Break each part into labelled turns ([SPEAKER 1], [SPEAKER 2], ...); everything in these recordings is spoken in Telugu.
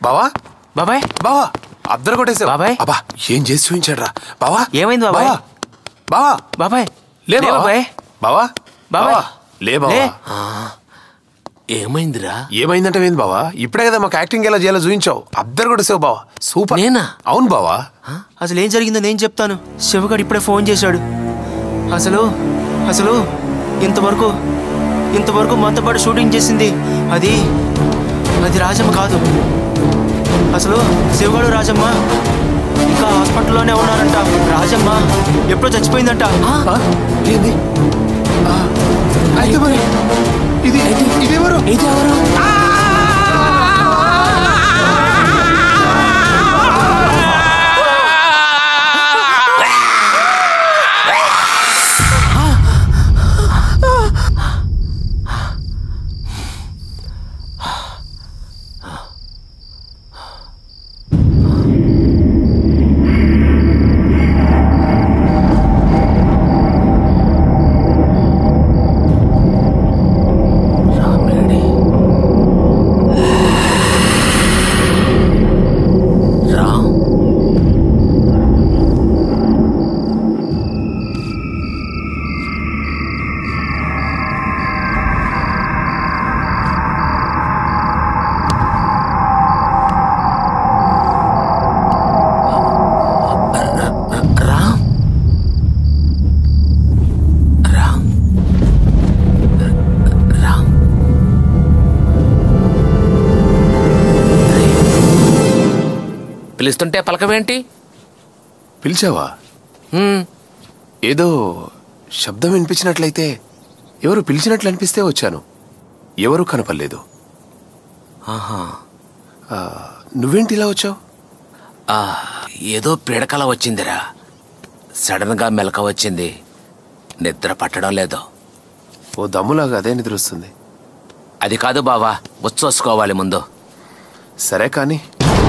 [SPEAKER 1] బావా
[SPEAKER 2] బాబాయ్
[SPEAKER 1] బావా అద్దరు కొట్టేసావు
[SPEAKER 2] బాబాయ్.
[SPEAKER 1] అబ్బా ఏం చేసి చూపించాడు రా బావా
[SPEAKER 2] ఏమైంది బాబాయ్?
[SPEAKER 1] బావా బావా
[SPEAKER 2] బాబాయ్
[SPEAKER 1] లే
[SPEAKER 2] లే
[SPEAKER 1] బావా
[SPEAKER 2] బాబాయ్
[SPEAKER 1] బావా
[SPEAKER 2] బాబాయ్.
[SPEAKER 1] బావా లే బావా
[SPEAKER 2] లే.
[SPEAKER 3] ఏమైందిరా
[SPEAKER 1] ఏమైందంటే ఏంది బావా ఇప్పుడే కదా మాకు యాక్టింగ్ ఎలా చేయాలో చూపించావు అద్దరు కొట్టేసావు బావా సూపర్
[SPEAKER 3] నేనా?
[SPEAKER 1] అవును బావా
[SPEAKER 2] అసలు ఏం జరిగిందో నేను చెప్తాను శివగాడు ఇప్పుడే ఫోన్ చేశాడు అసలు అసలు ఇంతవరకు ఇంతవరకు మనతో పాటు షూటింగ్ చేసింది అది అది రాజమ్మ కాదు అసలు శివగాడు రాజమ్మ ఇంకా హాస్పిటల్లోనే ఉన్నారంట రాజమ్మ ఎప్పుడో చచ్చిపోయిందంట
[SPEAKER 1] ఆ? ఏంది ఆ, అయితే మరి ఇది ఇదెవరు
[SPEAKER 3] ఇది ఎవరు రామిరెడ్డి రామ్ రామ్ రామ్ రామ్ పిలుస్తుంటే పలకమేంటి
[SPEAKER 1] పిలిచావా
[SPEAKER 3] హ్మ్,
[SPEAKER 1] ఏదో శబ్దం వినిపించినట్లయితే ఎవరు పిలిచినట్లు అనిపిస్తే వచ్చాను ఎవరు కనపడలేదు
[SPEAKER 3] ఆహా
[SPEAKER 1] ఆ, నువ్వేంటి ఇలా వచ్చావు
[SPEAKER 3] ఆ, ఏదో పీడకల వచ్చిందిరా సడన్గా మెలక వచ్చింది నిద్ర పట్టడం లేదు
[SPEAKER 1] ఓ దమ్ములాగా అదే నిద్రొస్తుంది
[SPEAKER 3] అది కాదు బావా ఉచ్చోసుకోవాలి ముందు
[SPEAKER 1] సరే కానీ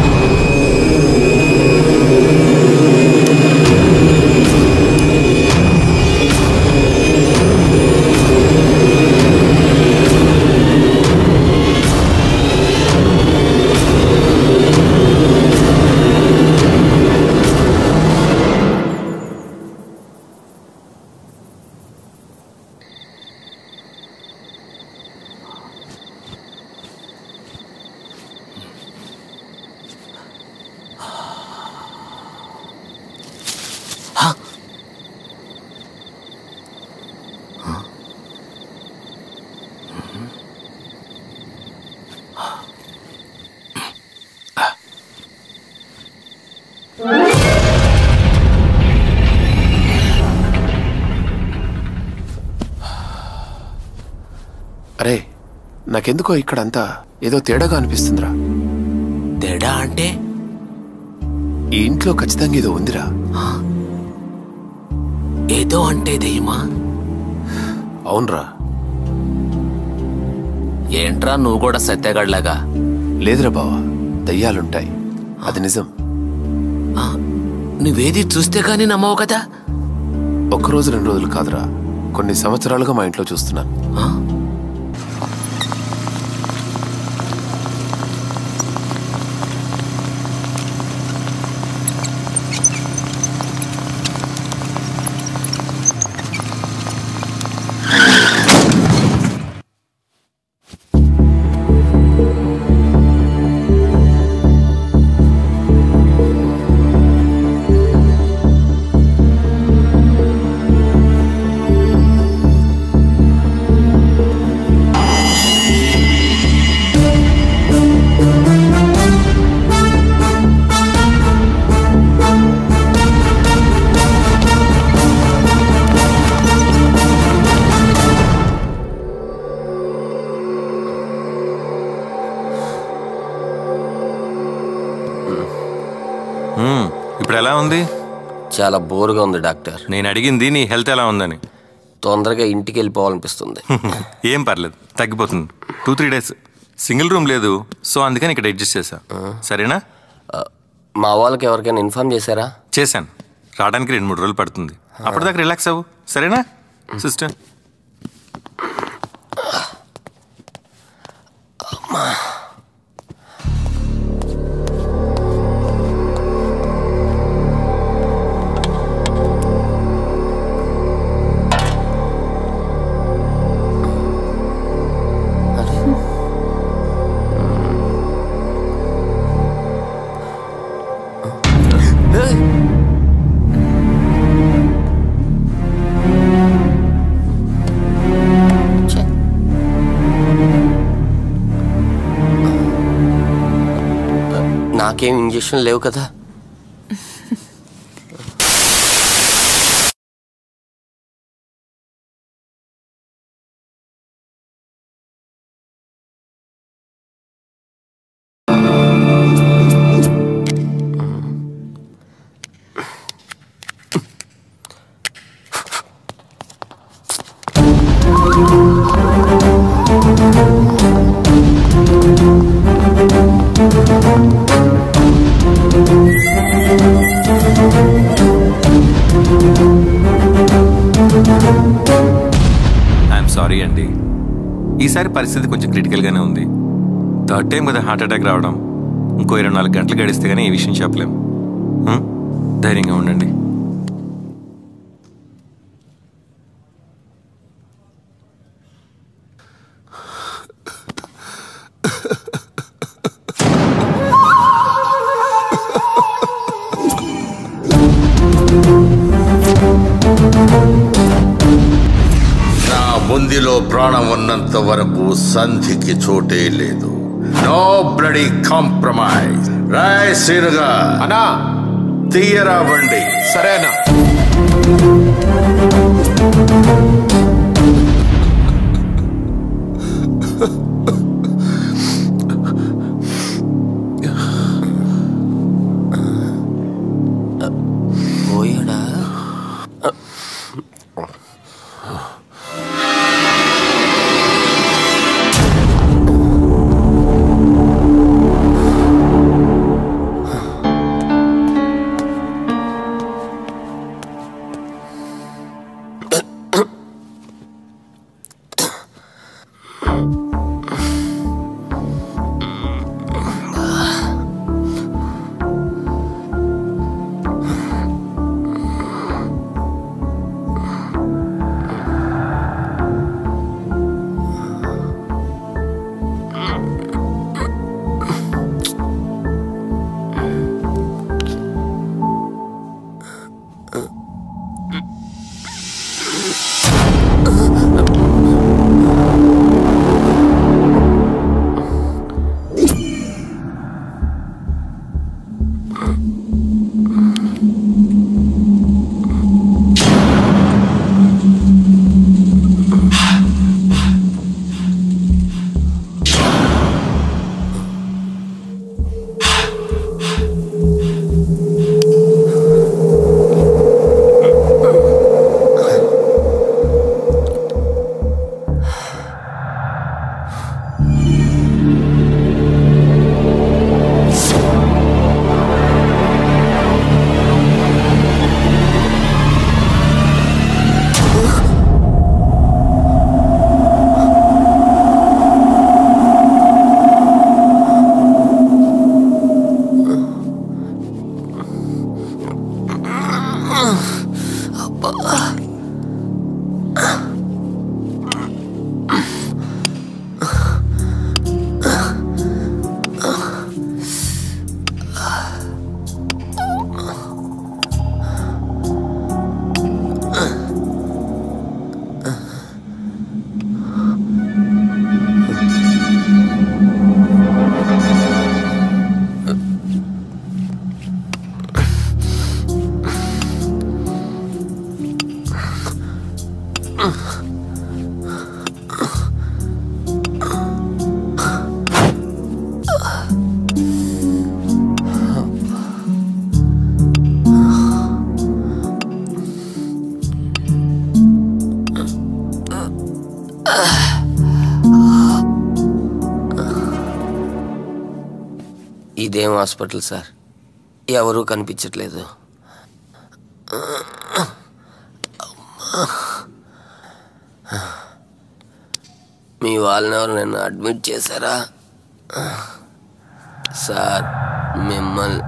[SPEAKER 1] అరే నాకెందుకో ఇక్కడంతా ఏదో తేడాగా అనిపిస్తుందిరా
[SPEAKER 3] తేడా అంటే
[SPEAKER 1] ఈ ఇంట్లో ఖచ్చితంగా ఏదో ఉందిరా
[SPEAKER 3] ఏదో అంటే దెయ్యమా
[SPEAKER 1] అవునరా
[SPEAKER 3] ఏంట్రా నువ్వు కూడా సత్యగడ్లాగా
[SPEAKER 1] లేదురా బావా దయ్యాలుంటాయి అది నిజం
[SPEAKER 3] నువ్వేది చూస్తే గానీ నమ్మవు కదా
[SPEAKER 1] ఒక్కరోజు రెండు రోజులు కాదురా కొన్ని సంవత్సరాలుగా మా ఇంట్లో చూస్తున్నాను
[SPEAKER 3] ఆ?
[SPEAKER 4] మ్మ్. ఇప్పుడు ఎలా ఉంది
[SPEAKER 5] చాలా బోరుగా ఉంది డాక్టర్
[SPEAKER 4] నేను అడిగింది నీ హెల్త్ ఎలా ఉందని
[SPEAKER 5] తొందరగా ఇంటికి వెళ్ళిపోవాలనిపిస్తుంది
[SPEAKER 4] ఏం పర్లేదు తగ్గిపోతుంది two three days single room లేదు సో అందుకని ఇక్కడ అడ్జస్ట్ చేశా సరేనా
[SPEAKER 5] ఆ, మా వాళ్ళకి ఎవరికైనా ఇన్ఫార్మ్ చేశారా
[SPEAKER 4] చేశాను రావడానికి రెండు మూడు రోజులు పడుతుంది అప్పటిదాకా రిలాక్స్ అవ్వు సరేనా సిస్టర్
[SPEAKER 5] నాకేం ఇంజక్షన్ లేవు కదా
[SPEAKER 4] ఐఎమ్ సారీ అండి ఈసారి పరిస్థితి కొంచెం క్రిటికల్గానే ఉంది థర్డ్ టైం కదా హార్ట్ అటాక్ రావడం ఇంకో ఇరవై నాలుగు గంటలు గడిస్తే కానీ ఈ విషయం చెప్పలేం హ్మ్? ధైర్యంగా ఉండండి
[SPEAKER 6] నా ముందిలో ప్రాణం ఉన్నంత వరకు సంధికి చోటే లేదు నో బ్లడీ కాంప్రమైజ్ రాయ్ సీనుగా
[SPEAKER 1] అన్నా
[SPEAKER 6] తీయరా బండి
[SPEAKER 1] సరే అన్నా
[SPEAKER 5] పోయాడా ఇదేం హాస్పిటల్ సార్ ఎవరూ కనిపించట్లేదు మీ వాళ్ళని ఎవరు నన్ను అడ్మిట్ చేశారా సార్ మిమ్మల్ని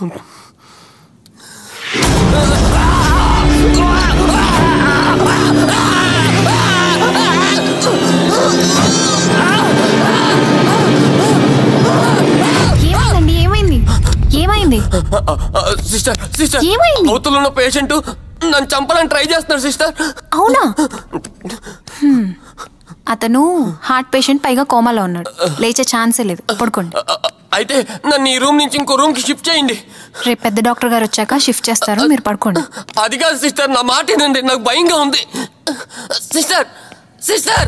[SPEAKER 7] ఏమైందండి ఏమైంది ఏమైంది
[SPEAKER 5] సిస్టర్ సిస్టర్
[SPEAKER 7] ఏమైంది?
[SPEAKER 5] అవతల ఉన్న పేషెంట్ నన్ను చంపాలని ట్రై చేస్తున్నాడు సిస్టర్
[SPEAKER 7] అవునా హ్మ్. అతను హార్ట్ పేషెంట్ పైగా కోమాలో ఉన్నాడు లేచే ఛాన్సే లేదు పడుకోండి
[SPEAKER 5] అయితే నన్ను ఈ రూమ్ నుంచి ఇంకో రూమ్ కి షిఫ్ట్ చేయండి
[SPEAKER 7] రేపు పెద్ద డాక్టర్ గారు వచ్చాక షిఫ్ట్ చేస్తారు మీరు పడుకోండి
[SPEAKER 5] అది కాదు సిస్టర్ నా మాట వినండి నాకు భయంగా ఉంది సిస్టర్ సిస్టర్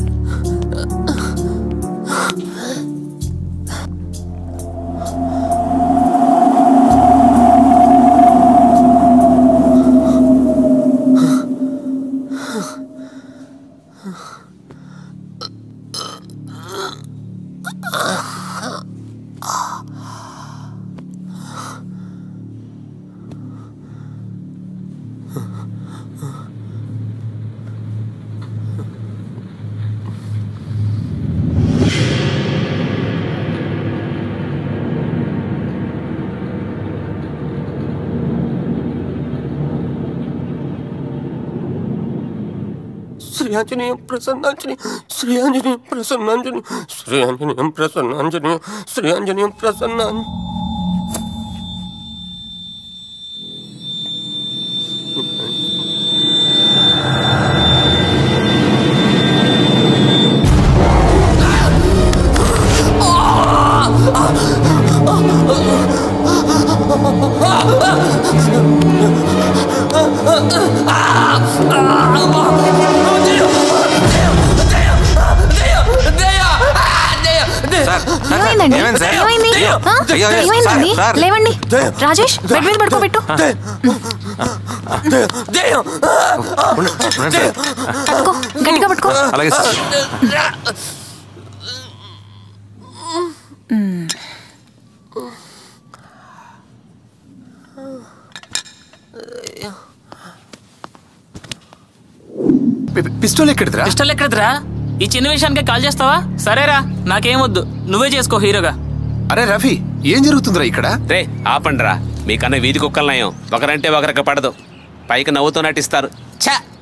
[SPEAKER 5] శ్రీ ఆంజనేయం ప్రసన్నాంజనేయం శ్రీ ఆంజనేయం ప్రసన్నాంజనేయం శ్రీ ఆంజనేయం ప్రసన్నాంజనేయం శ్రీ ఆంజనేయం ప్రసన్నాంజ
[SPEAKER 7] ఏమైందండి
[SPEAKER 4] ఏమైంది సార్?
[SPEAKER 7] ఏమైంది
[SPEAKER 4] అయ్యో,
[SPEAKER 7] ఆ?
[SPEAKER 4] అయ్యో, అయ్యో,
[SPEAKER 7] ఏమైందండి
[SPEAKER 4] సార్, సార్.
[SPEAKER 7] లేవండి రాజేష్ బెడ్ మీద పడుకోబెట్టు
[SPEAKER 5] దెయ్యం
[SPEAKER 4] ఉండండి సార్.
[SPEAKER 7] పట్టుకో గట్టిగా పట్టుకో
[SPEAKER 4] అలాగే సార్
[SPEAKER 1] పి- పిస్టోల్ ఎక్కడిదిరా
[SPEAKER 8] పిస్టల్ ఎక్కడదిరా ఈ చిన్న విషయానికే కాల్ చేస్తావా సరేరా నాకేం వద్దు నువ్వే చేసుకో హీరోగా
[SPEAKER 1] అరే రఫీ ఏం జరుగుతుందిరా ఇక్కడ
[SPEAKER 3] రే ఆపండ్రా మీకన్నా వీధి కుక్కలు నయం ఒకరంటే ఒకరికి పడదు పైకి నవ్వుతూ నటిస్తారు ఛా